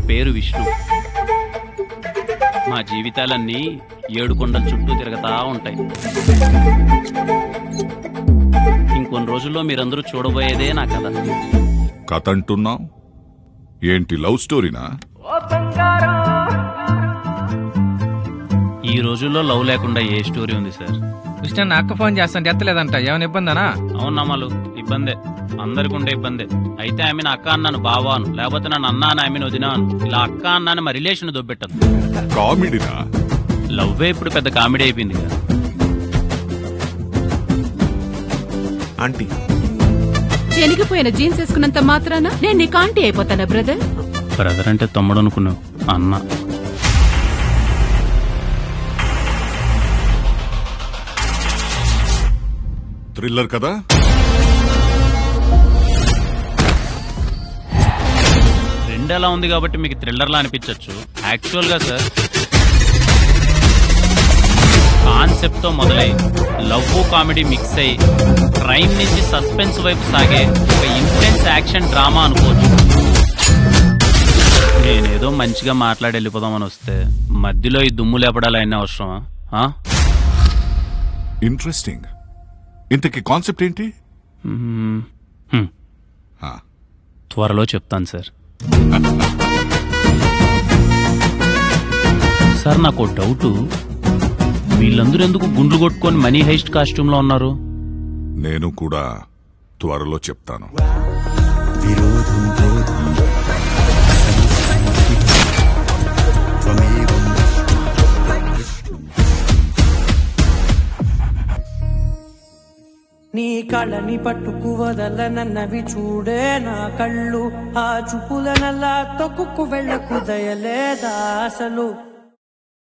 పేరు విష్ణు మా జీవితాలన్నీ ఏడు కొండల చుట్టూ తిరగతా ఉంటాయి ఇంకొన్ని రోజుల్లో మీరందరూ చూడబోయేదే నా కథ కథ అంటున్నావు ఏంటి లవ్ స్టోరీనా ఈ రోజుల్లో లవ్ లేకుండా ఏ స్టోరీ ఉంది సార్ కృష్ణ నా అక్క ఫోన్ చేస్తాను ఎత్తలేదంట ఏమైనా ఇబ్బందనా అవునమ్మలు ఇబ్బందే అందరికి ఉండే ఇబ్బందే అయితే ఆమె నా అక్క అన్నాను బావాను లేకపోతే నన్ను అన్నా అని ఆమెను వదినాను ఇలా అక్క అన్నాను మా రిలేషన్ దొబ్బెట్టదు కామెడీనా లవ్వే ఇప్పుడు పెద్ద కామెడీ అయిపోయింది కదా ఆంటీ చెనిగిపోయిన జీన్స్ వేసుకున్నంత మాత్రాన నేను నీకు ఆంటీ అయిపోతానా బ్రదర్ బ్రదర్ అంటే తమ్ముడు అనుకున్నావు అన్న థ్రిల్లర్ కదా రెండు ఎలా ఉంది కాబట్టి మీకు థ్రిల్లర్లా అనిపించవచ్చు యాక్చువల్ గా సార్ కాన్సెప్ట్ తో మొదలై లవ్ కామెడీ మిక్స్ అయి క్రైమ్ నుంచి సస్పెన్స్ వైపు సాగే ఒక ఇంటెన్స్ యాక్షన్ డ్రామా అనుకోవచ్చు నేనేదో మంచిగా మాట్లాడి వెళ్ళిపోదామని వస్తే మధ్యలో ఈ దుమ్ము లేపడాలు అయినా అవసరమా ఆ? ఇంట్రెస్టింగ్ ఇంతకీ కాన్సెప్ట్ ఏంటి మ్మ్. హ్మ్. ఆ, త్వరలో చెప్తాను సార్ సార్ నాకు డౌట్ వీళ్ళందరూ ఎందుకు గుండ్లు కొట్టుకొని మనీ హైస్ట్ కాస్ట్యూమ్ లో ఉన్నారు నేను కూడా త్వరలో చెప్తాను విరోధం క్రోధం త్వమేవం నీ కళ్ళని పట్టుకు వదలనన్నవి చూడే నా కళ్ళు ఆ చూపుల నల్లా తొక్కుకు వెళ్ళకు దయలేదా అసలు